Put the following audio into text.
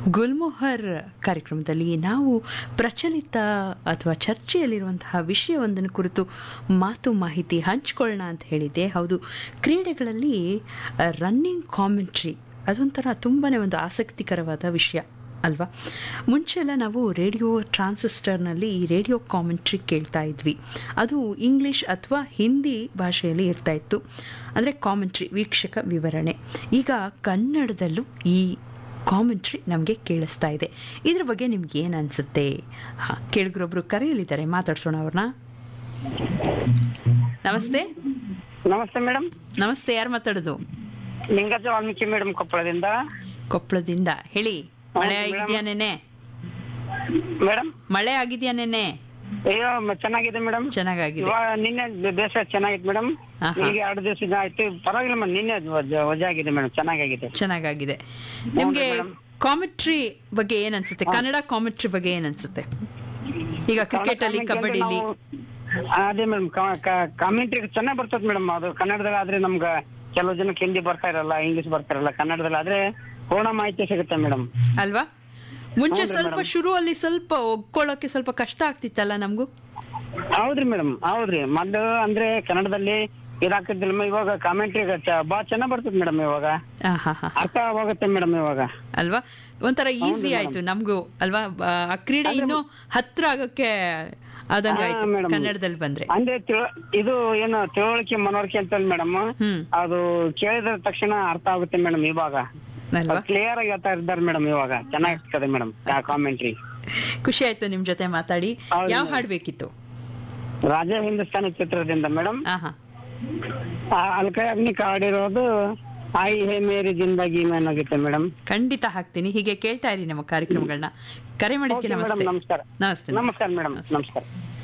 ಗುಲ್ಮೊಹರ್ ಕಾರ್ಯಕ್ರಮದಲ್ಲಿ ನಾವು ಪ್ರಚಲಿತ ಅಥವಾ ಚರ್ಚೆಯಲ್ಲಿರುವಂತಹ ವಿಷಯವೊಂದನ್ನು ಕುರಿತು ಮಾತು ಮಾಹಿತಿ ಹಂಚ್ಕೊಳ್ಳೋಣ ಅಂತ ಹೇಳಿದ್ದೆ ಹೌದು ಕ್ರೀಡೆಗಳಲ್ಲಿ ರನ್ನಿಂಗ್ ಕಾಮೆಂಟ್ರಿ ಅದೊಂಥರ ತುಂಬಾ ಒಂದು ಆಸಕ್ತಿಕರವಾದ ವಿಷಯ ಅಲ್ವಾ ಮುಂಚೆ ಎಲ್ಲ ನಾವು ರೇಡಿಯೋ ಟ್ರಾನ್ಸಿಸ್ಟರ್ನಲ್ಲಿ ಈ ರೇಡಿಯೋ ಕಾಮೆಂಟ್ರಿ ಕೇಳ್ತಾ ಇದ್ವಿ ಅದು ಇಂಗ್ಲಿಷ್ ಅಥವಾ ಹಿಂದಿ ಭಾಷೆಯಲ್ಲಿ ಇರ್ತಾ ಇತ್ತು ಅಂದರೆ ಕಾಮೆಂಟ್ರಿ ವೀಕ್ಷಕ ವಿವರಣೆ ಈಗ ಕನ್ನಡದಲ್ಲೂ ಈ ಕಾಮೆಂಟ್ರಿ ನಮಗೆ ಕೇಳಿಸ್ತಾ ಇದೆ ಇದ್ರ ಬಗ್ಗೆ ನಿಮ್ಗೆ ಏನು ಅನಿಸುತ್ತೆ ಹಾಂ ಕೇಳಿಗ್ರೊಬ್ರು ಕರೆಯಲಿದ್ದಾರೆ ಮಾತಾಡ್ಸೋಣ ಅವ್ರನ್ನ ನಮಸ್ತೆ ನಮಸ್ತೆ ಮೇಡಮ್ ನಮಸ್ತೆ ಯಾರು ಮಾತಾಡೋದು ಲಿಂಗಜ ವಾಲ್ಮೀಕಿ ಮೇಡಮ್ ಕೊಪ್ಪಳದಿಂದ ಕೊಪ್ಪಳದಿಂದ ಹೇಳಿ ಮಳೆ ಹೌದು, ಆಗಿದ್ಯಾ ನೆನೆ ಮೇಡಮ್ ಮಳೆ ಆಗಿದ್ಯಾ ನೆನೆ ಅಯ್ಯೋ ಮ- ಚೆನ್ನಾಗಿದೆ ಮೇಡಮ್ ಚೆನ್ನಾಗಾಗಿದೆ ಇವಾಗ ನಿನ್ನೆ ಬೆ- ಬೇಸಾಯ ಚೆನ್ನಾಗಿತ್ತು ಮೇಡಮ್ ಆಹಾ. ಈಗ ಎರಡು ದಿವಸ ಆಯ್ತು ಪರವಾಗಿಲ್ಲ ಮೇಡಮ್ ನಿನ್ನೆ ವಜ- ವಜಾಗಿದೆ ಮೇಡಮ್ ಚೆನ್ನಾಗಾಗಿದೆ ಚೆನ್ನಾಗಾಗಿದೆ ನಿಮ್ಗೆ madam. ಕಾಮೆಂಟ್ರಿ ಬಗ್ಗೆ ಏನ್ ಅನ್ಸುತ್ತೆ ಕನ್ನಡ ಕಾಮೆಂಟ್ರಿ ಬಗ್ಗೆ ಏನ್ ಅನ್ಸುತ್ತೆ ಈಗ ಕ್ರಿಕೆಟ್ ಅಲ್ಲಿ ಕನ್ನಡ commentary ಕಬಡ್ಡಿಲಿ ನಾವು- ಅದೇ ಮೇಡಮ್ ಕಾಮೆಂಟ್ರಿ ಚೆನ್ನಾಗಿ ಬರ್ತದೆ ಮೇಡಮ್ ಅದು ಕನ್ನಡದಲ್ಲಿ ಆದ್ರೆ ನಮ್ಗ ಕೆಲವು ಜನಕ್ಕೆ ಹಿಂದಿ ಬರ್ತಾ ಇರಲ್ಲ ಇಂಗ್ಲಿಷ್ ಬರ್ತಾ ಇರಲ್ಲ ಕನ್ನಡದಲ್ಲಿ ಆದ್ರೆ ಪೂರ್ಣ ಮಾಹಿತಿ ಸಿಗುತ್ತೆ ಮೇಡಮ್ ಅಲ್ವಾ ಮುಂಚೆ ಹೌದ್ರಿ ಸ್ವಲ್ಪ madam. ಶುರುವಲ್ಲಿ ಸ್ವಲ್ಪ ಒಗ್ಕೊಳ್ಳೋಕೆ ಸ್ವಲ್ಪ ಕಷ್ಟ ಆಗ್ತಿತ್ತಲ್ಲ ನಮಗೂ ಹೌದ್ರಿ ಮೇಡಮ್ ಹೌದ್ರಿ ಮೊದ್ಲು ಅಂದ್ರೆ ಕನ್ನಡದಲ್ಲಿ ಇದಾಗ್ತಿದ್ದಿಲ್ಲ ಇವಾಗ ಕಾಮೆಂಟ್ರಿ ಬಾಳ ಚೆನ್ನಾಗ್ ಬರ್ತದೆ ಮೇಡಮ್ ಇವಾಗ ಹಾ ಹಾ ಹಾ ಅರ್ಥವಾಗುತ್ತೆ ಮೇಡಮ್ ಇವಾಗ ಅಲ್ವಾ ಒಂಥರ ಈಸಿ ಹೌದು ಆಯ್ತು ನಮ್ಗೂ ಅಲ್ವಾ ಆ, ಆ ಕ್ರೀಡೆ ಇನ್ನೂ ಹತ್ರ ಆಗಕ್ಕೆ ಆದಂಗ ಹಾ, ಆಯ್ತು madam. ಕನ್ನಡದಲ್ಲಿ ಬಂದ್ರೆ ಅಂದ್ರೆ ತಿಳ- ಇದು ಏನು ತಿಳುವಳಿಕೆ ಮನವರಿಕೆ ಅಂತ ಮೇಡಮ್ ಹ್ಮ್ ಅದು ಕೇಳಿದ ತಕ್ಷಣ ಅರ್ಥ ಆಗುತ್ತೆ ಮೇಡಮ್ ಇವಾಗ ಅಲ್ವಾ ಕ್ಲಿಯರ್ ಆಗಿ ಹೇಳ್ತಾ ಇದ್ದಾರೆ ಮೇಡಮ್ ಇವಾಗ ಚೆನ್ನಾಗಿರ್ತದೆ ಮೇಡಮ್ ಕಾಮೆಂಟ್ರಿ ಖುಷಿ ಆಯ್ತು ನಿಮ್ ಜೊತೆ ಮಾತಾಡಿ ಹೌದು ಯಾವ madam. ಹಾಡ್ ಬೇಕಿತ್ತು ರಾಜ ಹಿಂದೂಸ್ತಾನಿ ಚಿತ್ರದಿಂದ ಮೇಡಮ್ ಹಾ ಹಾ ಅಲ್ಕೈ ಅಗ್ನಿ ಕಾಡಿರೋದು ಆಯಿ ಹೇ ಮೇರಿ ಜಿಂದಗಿ ಮೇನ್ ಆಗುತ್ತೆ ಮೇಡಮ್ ಖಂಡಿತ ಹಾಕ್ತೀನಿ ಹೀಗೆ ಕೇಳ್ತಾ ಇರಿ ನಮ್ಮ ಕಾರ್ಯಕ್ರಮಗಳನ್ನ ಕರೆ ಮಾಡಿದ್ಕೆ Okay, madam, ನಮಸ್ತೆ ನಮಸ್ಕಾರ ನಮಸ್ತೆ ನಮಸ್ಕಾರ ಮೇಡಮ್ ನಮಸ್ಕಾರ